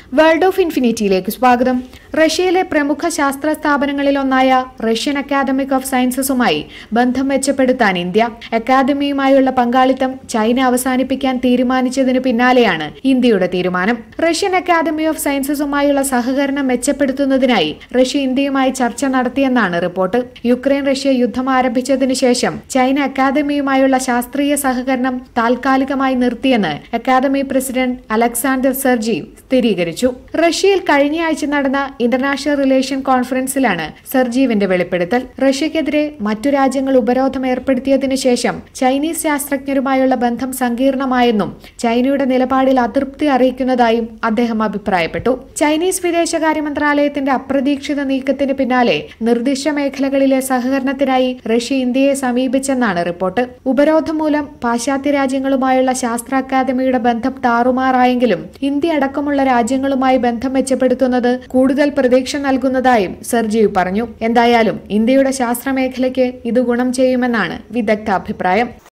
world of ഇൻഫിനിറ്റിയിലേക്ക് സ്വാഗതം റഷ്യയിലെ പ്രമുഖ ശാസ്ത്ര സ്ഥാപനങ്ങളിലൊന്നായ റഷ്യൻ അക്കാദമിക് ഓഫ് സയൻസസുമായി ബന്ധം മെച്ചപ്പെടുത്താൻ ഇന്ത്യ അക്കാദമിയുമായുള്ള പങ്കാളിത്തം ചൈന അവസാനിപ്പിക്കാൻ തീരുമാനിച്ചതിനു പിന്നാലെയാണ് ഇന്ത്യയുടെ തീരുമാനം റഷ്യൻ അക്കാദമി ഓഫ് സയൻസസുമായുള്ള സഹകരണം മെച്ചപ്പെടുത്തുന്നതിനായി റഷ്യ ഇന്ത്യയുമായി ചർച്ച നടത്തിയെന്നാണ് റിപ്പോർട്ട് യുക്രൈൻ റഷ്യ യുദ്ധം ആരംഭിച്ചതിനു ശേഷം ചൈന അക്കാദമിയുമായുള്ള ശാസ്ത്രീയ സഹകരണം താൽക്കാലികമായി നിർത്തിയെന്ന് അക്കാദമി പ്രസിഡന്റ് അലക്സാണ്ടർ സെർജീവ് സ്ഥിരീകരിച്ചു റഷ്യയിൽ കഴിഞ്ഞയാഴ്ച നടന്ന ഇന്റർനാഷണൽ റിലേഷൻ കോൺഫറൻസിലാണ് സെർജീവിന്റെ വെളിപ്പെടുത്തൽ റഷ്യക്കെതിരെ മറ്റു രാജ്യങ്ങൾ ഉപരോധം ഏർപ്പെടുത്തിയതിനു ശേഷം ചൈനീസ് ശാസ്ത്രജ്ഞരുമായുള്ള ബന്ധം സങ്കീർണമായെന്നും ചൈനയുടെ നിലപാടിൽ അതൃപ്തി അറിയിക്കുന്നതായും അദ്ദേഹം അഭിപ്രായപ്പെട്ടു ചൈനീസ് വിദേശകാര്യ മന്ത്രാലയത്തിന്റെ അപ്രതീക്ഷിത നീക്കത്തിന് പിന്നാലെ നിർദ്ദിഷ്ട മേഖലകളിലെ സഹകരണത്തിനായി റഷ്യ ഇന്ത്യയെ സമീപിച്ചെന്നാണ് റിപ്പോർട്ട് ഉപരോധം മൂലം പാശ്ചാത്യ രാജ്യങ്ങളുമായുള്ള ശാസ്ത്ര അക്കാദമിയുടെ ബന്ധം താറുമാറായെങ്കിലും ഇന്ത്യ അടക്കമുള്ള രാജ്യങ്ങളുമായി ബന്ധം മെച്ചപ്പെടുത്തുന്നത് കൂടുതൽ പ്രതീക്ഷ നൽകുന്നതായും സെർജീവ് പറഞ്ഞു എന്തായാലും ഇന്ത്യയുടെ ശാസ്ത്രമേഖലയ്ക്ക് ഇത് ഗുണം ചെയ്യുമെന്നാണ് വിദഗ്ധ അഭിപ്രായം